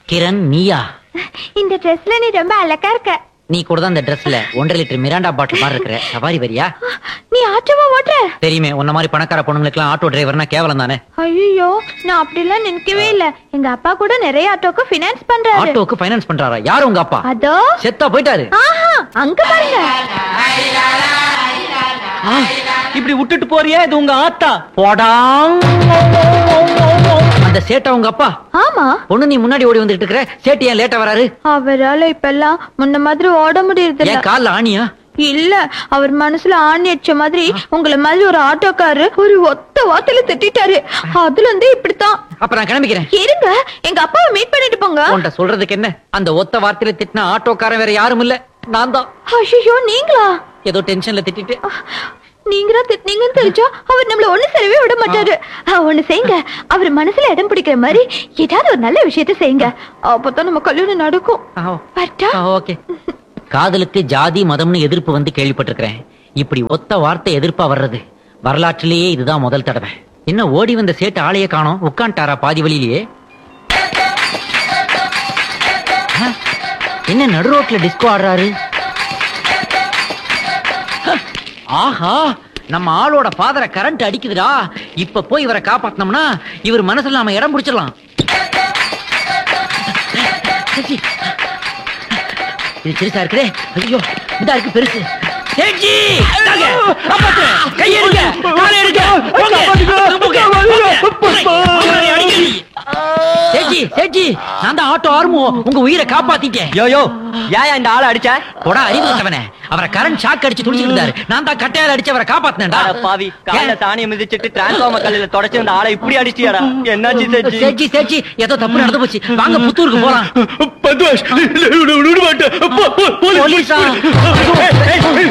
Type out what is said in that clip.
கிரண் நீயா இந்த ட்ரெஸ்ல நீ ரொம்ப அழகா இருக்க நீ கூட தான் இந்த ட்ரெஸ்ல ஒன்றரை லிட்டர் மிராண்டா பாட்டில் மாதிரி இருக்கிற சவாரி வரியா நீ ஆட்டோவா ஓட்டுற தெரியுமே உன்ன மாதிரி பணக்கார பொண்ணுங்களுக்குலாம் ஆட்டோ டிரைவர்னா கேவலம் தானே ஐயோ நான் அப்படிலாம் நினைக்கவே இல்ல எங்க அப்பா கூட நிறைய ஆட்டோக்கு பினான்ஸ் பண்றாரு ஆட்டோக்கு ஃபைனான்ஸ் பண்றாரா யாரு உங்க அப்பா அதோ செத்தா போயிட்டாரு ஆஹா அங்க பாருங்க இப்படி விட்டுட்டு போறியா இது உங்க ஆத்தா போடாங் அந்த சேட்டா உங்க அப்பா ஆமா பொண்ணு நீ முன்னாடி ஓடி வந்துட்டு இருக்கிற சேட்டு ஏன் லேட்டா வராரு அவரால இப்பெல்லாம் முன்ன மாதிரி ஓட முடியறது இல்ல ஏன் கால்ல ஆணியா இல்ல அவர் மனசுல ஆணி அடிச்ச மாதிரி உங்களை மாதிரி ஒரு ஆட்டோக்காரு ஒரு ஒத்த வார்த்தையில திட்டாரு அதுல இருந்து இப்படித்தான் அப்ப நான் கிளம்பிக்கிறேன் இருங்க எங்க அப்பாவை மீட் பண்ணிட்டு போங்க உன்கிட்ட சொல்றதுக்கு என்ன அந்த ஒத்த வார்த்தையில திட்டின ஆட்டோக்காரன் வேற யாரும் இல்ல நான் தான் ஐயோ நீங்களா ஏதோ டென்ஷன்ல திட்டிட்டு நீங்க தான் திட்டினீங்கன்னு தெரிஞ்சா அவர் நம்மள ஒண்ணு செய்யவே விட மாட்டாரு ஆ, ஒண்ணு செய்யுங்க அவர் மனசுல இடம் பிடிக்கிற மாதிரி ஏதாவது ஒரு நல்ல விஷயத்த செய்யுங்க அப்பதான் நம்ம கல்யாணம் நடக்கும் ஆ, பட்டா ஆ, ஓகே காதலுக்கு ஜாதி மதம்னு எதிர்ப்பு வந்து கேள்விப்பட்டிருக்கிறேன் இப்படி ஒத்த வார்த்தை எதிர்ப்பா வர்றது வரலாற்றிலேயே இதுதான் முதல் தடவை என்ன ஓடி வந்த சேட்டு ஆளையே காணோம் உட்காந்துட்டாரா பாதி வழியிலேயே ஆ, என்ன நடு ரோட்ல டிஸ்கோ ஆடுறாரு ஹ, ஆஹா நம்ம ஆளோட ஃபாதரை கரண்ட் அடிக்குதுடா இப்ப போய் இவரை காப்பாத்தினோம்னா இவர் மனசுல நாம இடம் பிடிச்சிடலாம் சேச்சி, இது பெருசா இருக்குதே ஐயோ இதா இருக்கு பெருசு சேச்சி இந்தாங்க, காப்பாத்துறேன். கையை எடுங்க, காலை எடுங்க, போங்க, போங்க, போங்க. அவரை அடிக்காதீங்க. சேச்சி சேச்சி நான் தான் ஆட்டோ ஆர்மோ உங்க உயிரை காப்பாத்திட்டேன் யோ யோ ஏன் இந்த ஆளை அடிச்ச போடா அறிவு கட்டவனே அவரை கரண்ட் ஷாக் அடிச்சு துடிச்சிட்டு இருந்தாரு நான் தான் கட்டையால அடிச்சு அவரை காப்பாத்தினேன்டா அட பாவி காலைல தானியம் மிதிச்சிட்டு டிரான்ஸ்ஃபார்மர் கல்லில தொடச்சு இந்த ஆளை இப்படி அடிச்சியாடா என்னாச்சு செஞ்சு சேச்சி சேச்சி ஏதோ தப்பு நடந்து போச்சு வாங்க புத்தூருக்கு போலாம் பத்மாஷ் விட மாட்டேன் போலீஸா